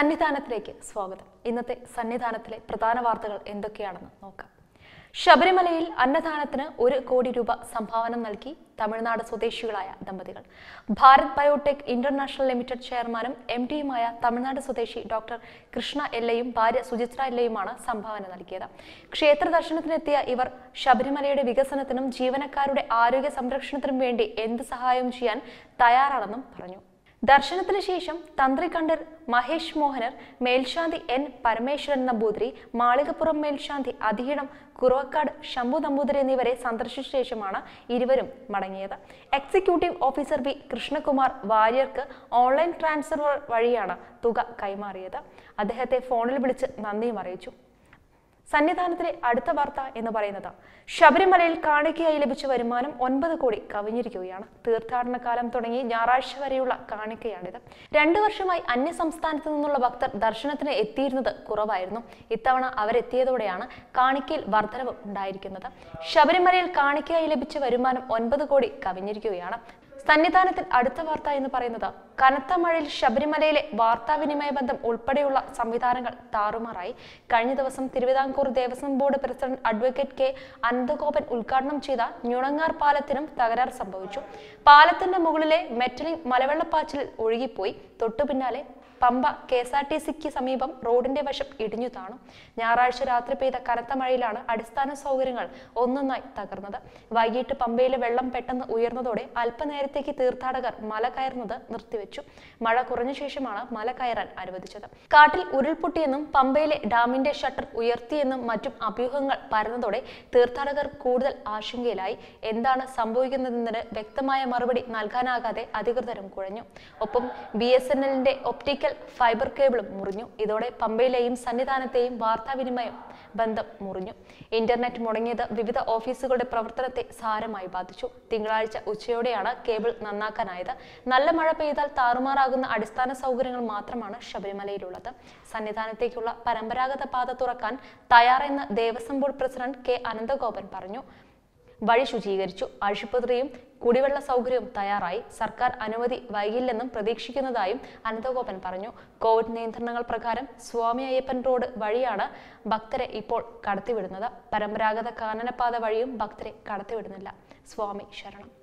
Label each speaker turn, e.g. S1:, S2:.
S1: സന്നിധാനത്തിലേക്ക് സ്വാഗതം ഇന്നത്തെ സന്നിധാനത്തിലെ പ്രധാന വാർത്തകൾ എന്തൊക്കെയാണെന്ന് നോക്കാം ശബരിമലയിൽ അന്നദാനത്തിന് ഒരു കോടി രൂപ സംഭാവന നൽകി തമിഴ്നാട് സ്വദേശികളായ ദമ്പതികൾ ഭാരത് ബയോടെക് ഇന്റർനാഷണൽ ലിമിറ്റഡ് ചെയർമാനും എം ഡിയുമായ തമിഴ്നാട് സ്വദേശി ഡോക്ടർ കൃഷ്ണ എല്ലയും ഭാര്യ സുചിത്ര എല്ലയുമാണ് സംഭാവന നൽകിയത് ക്ഷേത്ര ദർശനത്തിനെത്തിയ ഇവർ ശബരിമലയുടെ വികസനത്തിനും ജീവനക്കാരുടെ ആരോഗ്യ സംരക്ഷണത്തിനും വേണ്ടി എന്ത് സഹായവും ചെയ്യാൻ തയ്യാറാണെന്നും പറഞ്ഞു ദർശനത്തിന് ശേഷം തന്ത്രി കണ്ടർ മഹേഷ് മോഹനർ മേൽശാന്തി എൻ പരമേശ്വരൻ നമ്പൂതിരി മാളികപ്പുറം മേൽശാന്തി അധീണം കുറവക്കാട് ശംഭു നമ്പൂതിരി എന്നിവരെ സന്ദർശിച്ച ശേഷമാണ് ഇരുവരും മടങ്ങിയത് എക്സിക്യൂട്ടീവ് ഓഫീസർ ബി കൃഷ്ണകുമാർ വാര്യർക്ക് ഓൺലൈൻ ട്രാൻസ്ഫർ വഴിയാണ് തുക കൈമാറിയത് അദ്ദേഹത്തെ ഫോണിൽ വിളിച്ച് നന്ദിയും അറിയിച്ചു സന്നിധാനത്തിലെ അടുത്ത വാർത്ത എന്ന് പറയുന്നത് ശബരിമലയിൽ കാണിക്കയായി ലഭിച്ച വരുമാനം ഒൻപത് കോടി കവിഞ്ഞിരിക്കുകയാണ് തീർത്ഥാടന കാലം തുടങ്ങി ഞായറാഴ്ച വരെയുള്ള കാണിക്കയാണിത് രണ്ടു വർഷമായി അന്യ സംസ്ഥാനത്ത് നിന്നുള്ള ഭക്തർ ദർശനത്തിന് എത്തിയിരുന്നത് കുറവായിരുന്നു ഇത്തവണ അവരെത്തിയതോടെയാണ് കാണിക്കയിൽ വർധനവ് ഉണ്ടായിരിക്കുന്നത് ശബരിമലയിൽ കാണിക്കയായി ലഭിച്ച വരുമാനം ഒൻപത് കോടി കവിഞ്ഞിരിക്കുകയാണ് സന്നിധാനത്തിൽ അടുത്ത വാർത്ത എന്ന് പറയുന്നത് കനത്ത മഴയിൽ ശബരിമലയിലെ വാർത്താവിനിമയ ബന്ധം ഉൾപ്പെടെയുള്ള സംവിധാനങ്ങൾ താറുമാറായി കഴിഞ്ഞ ദിവസം Thiruvithamkoor Devaswom board president advocate K Ananthagopan ഉദ്ഘാടനം ചെയ്ത ഞുണങ്ങാർ പാലത്തിനും തകരാർ സംഭവിച്ചു പാലത്തിന്റെ മുകളിലെ മെറ്റലിംഗ് മലവെള്ളപ്പാച്ചിലിൽ ഒഴുകിപ്പോയി തൊട്ടു പിന്നാലെ Pamba K S R T സിക്ക് സമീപം റോഡിന്റെ വശം ഇടിഞ്ഞു താണു ഞായറാഴ്ച രാത്രി പെയ്ത കനത്ത മഴയിലാണ് അടിസ്ഥാന സൗകര്യങ്ങൾ ഒന്നൊന്നായി തകർന്നത് വൈകിട്ട് പമ്പയിലെ വെള്ളം പെട്ടെന്ന് ഉയർന്നതോടെ അല്പനേരത്തേക്ക് തീർത്ഥാടകർ മല കയറുന്നത് നിർത്തിവെച്ചു മഴ കുറഞ്ഞ ശേഷമാണ് മല കയറാൻ അനുവദിച്ചത് കാട്ടിൽ ഉരുൾപൊട്ടിയെന്നും പമ്പയിലെ ഡാമിന്റെ ഷട്ടർ ഉയർത്തിയെന്നും മറ്റും അഭ്യൂഹങ്ങൾ പരന്നതോടെ തീർത്ഥാടകർ കൂടുതൽ ആശങ്കയിലായി എന്താണ് സംഭവിക്കുന്നതെന്നതിന് വ്യക്തമായ മറുപടി നൽകാനാകാതെ അധികൃതരും കുഴഞ്ഞു ഒപ്പം ബി എസ് എൻ എല്ലിന്റെ ഒപ്റ്റിക്കൽ ഫൈബർ കേബിളും മുറിഞ്ഞു ഇതോടെ പമ്പയിലെയും സന്നിധാനത്തെയും വാർത്താവിനിമയം ബന്ധം മുറിഞ്ഞു ഇന്റർനെറ്റ് മുടങ്ങിയത് വിവിധ ഓഫീസുകളുടെ പ്രവർത്തനത്തെ സാരമായി ബാധിച്ചു തിങ്കളാഴ്ച ഉച്ചയോടെയാണ് കേബിൾ നന്നാക്കാനായത് നല്ല മഴ പെയ്താൽ താറുമാറാകുന്ന അടിസ്ഥാന സൗകര്യങ്ങൾ മാത്രമാണ് ശബരിമലയിലുള്ളത് സന്നിധാനത്തേക്കുള്ള പരമ്പരാഗത പാത തുറക്കാൻ തയ്യാറെന്ന് Devaswom board president K Ananthagopan പറഞ്ഞു വഴി ശുചീകരിച്ചു ആശുപത്രിയും കുടിവെള്ള സൗകര്യവും തയ്യാറായി സർക്കാർ അനുമതി വൈകില്ലെന്നും പ്രതീക്ഷിക്കുന്നതായും അനന്തഗോപൻ പറഞ്ഞു കോവിഡ് നിയന്ത്രണങ്ങൾ പ്രകാരം സ്വാമി അയ്യപ്പൻ റോഡ് വഴിയാണ് ഭക്തരെ ഇപ്പോൾ കടത്തിവിടുന്നത് പരമ്പരാഗത കാനനപാത വഴിയും ഭക്തരെ കടത്തിവിടുന്നില്ല സ്വാമി ശരണം